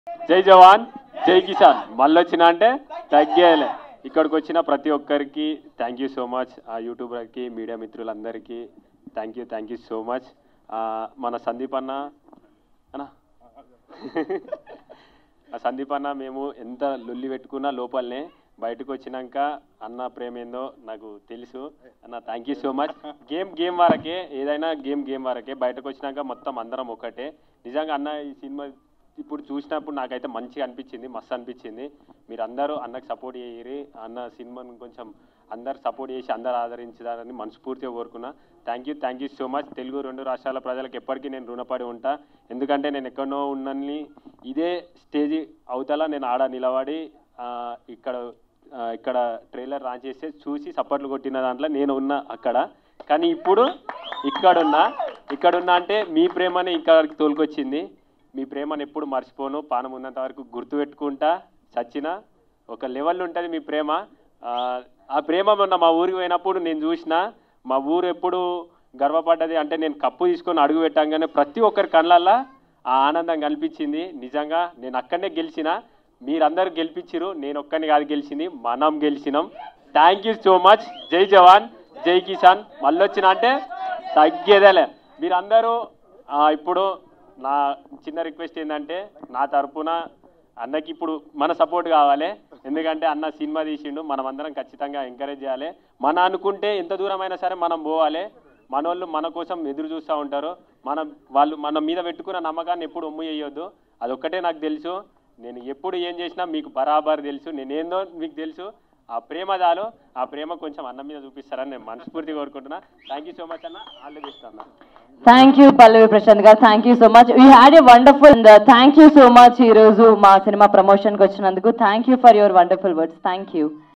జై జవాన్ జై కిసాన్ మళ్ళీ వచ్చిన అంటే తగ్గేయాలి ఇక్కడికి వచ్చిన ప్రతి ఒక్కరికి థ్యాంక్ యూ సో మచ్ ఆ యూట్యూబర్కి మీడియా మిత్రులందరికీ thank you thank you so much మన సందీప్ అన్న అన్న ఆ సందీప్ అన్న మేము ఎంత లొల్లి పెట్టుకున్నా లోపలనే బయటకు వచ్చినాక అన్న ప్రేమ ఏందో నాకు తెలుసు అన్న thank you so much game game వరకే ఏదైనా గేమ్ గేమ్ వరకే బయటకు వచ్చినాక మొత్తం అందరం ఒకటే నిజంగా అన్న ఈ సినిమా ఇప్పుడు చూసినప్పుడు నాకైతే మంచిగా అనిపించింది మస్తు అనిపించింది మీరు అందరూ అన్నకు సపోర్ట్ చేయరి అన్న సినిమాను కొంచెం అందరు సపోర్ట్ చేసి అందరు ఆదరించాలని మనస్ఫూర్తిగా కోరుకున్నా thank you thank you so much Telugu రెండు రాష్ట్రాల ప్రజలకు ఎప్పటికీ నేను రుణపడి ఉంటా ఎందుకంటే నేను ఎక్కడో ఉన్నని ఇదే స్టేజ్ అవతల నేను ఆడ నిలబడి ఆ, ఇక్కడ ఆ, ఇక్కడ ట్రైలర్ లాంచ్ చేస్తే చూసి సపోర్ట్లు కొట్టిన దాంట్లో నేను ఉన్నా అక్కడ కానీ ఇప్పుడు ఇక్కడున్నా ఇక్కడున్నా అంటే మీ ప్రేమని ఇక్కడికి తోలుకొచ్చింది మీ ప్రేమను ఎప్పుడు మర్చిపోను పానం ఉన్నంత వరకు గుర్తుపెట్టుకుంటా చచ్చిన ఒక లెవెల్ ఉంటుంది మీ ప్రేమ ఆ, ఆ ప్రేమ మొన్న మా ఊరికి పోయినప్పుడు నేను చూసిన మా ఊరు ఎప్పుడు గర్వపడ్డది అంటే నేను కప్పు తీసుకొని అడుగు పెట్టంగానే ప్రతి ఒక్కరి కళ్ళల్లో ఆ ఆనందం కనిపించింది నిజంగా నేను అక్కడనే గెలిచిన మీరందరూ గెలిపించిరు నేను ఒక్కని కాదు గెలిచింది మనం గెలిచినాం థ్యాంక్ యూ సో మచ్ జై జవాన్ జై కిసాన్ మళ్ళీ వచ్చిన అంటే తగ్గేదేలే మీరందరూ ఆ, ఇప్పుడు నా చిన్న రిక్వెస్ట్ ఏంటంటే నా తరపున అన్నకి ఇప్పుడు మన సపోర్ట్ కావాలి ఎందుకంటే అన్న సినిమా తీసిండు మనం అందరం ఖచ్చితంగా ఎంకరేజ్ చేయాలి మన అనుకుంటే ఎంత దూరమైనా సరే మనం పోవాలి మనోళ్ళు మన కోసం ఎదురు చూస్తూ ఉంటారు మనం వాళ్ళు మన మీద పెట్టుకున్న నమ్మకాన్ని ఎప్పుడు ఒమ్ము చేయొద్దు అదొక్కటే నాకు తెలుసు నేను ఎప్పుడు ఏం చేసినా మీకు బరాబర్ తెలుసు నేనేందో మీకు తెలుసు ఆ ప్రేమ చాలు ఆ ప్రేమ కొంచెం అన్న మీద చూపిస్తారని నేను మనస్ఫూర్తిగా కోరుకుంటున్నా థ్యాంక్ యూ సో మచ్ అన్న ఆల్ ది బెస్ట్ అన్న thank you Pallavi Prashanth garu thank you so much we had a wonderful thank you so much ఈ రోజు మా సినిమా ప్రమోషన్కి వచ్చినందుకు thank you for your wonderful words thank you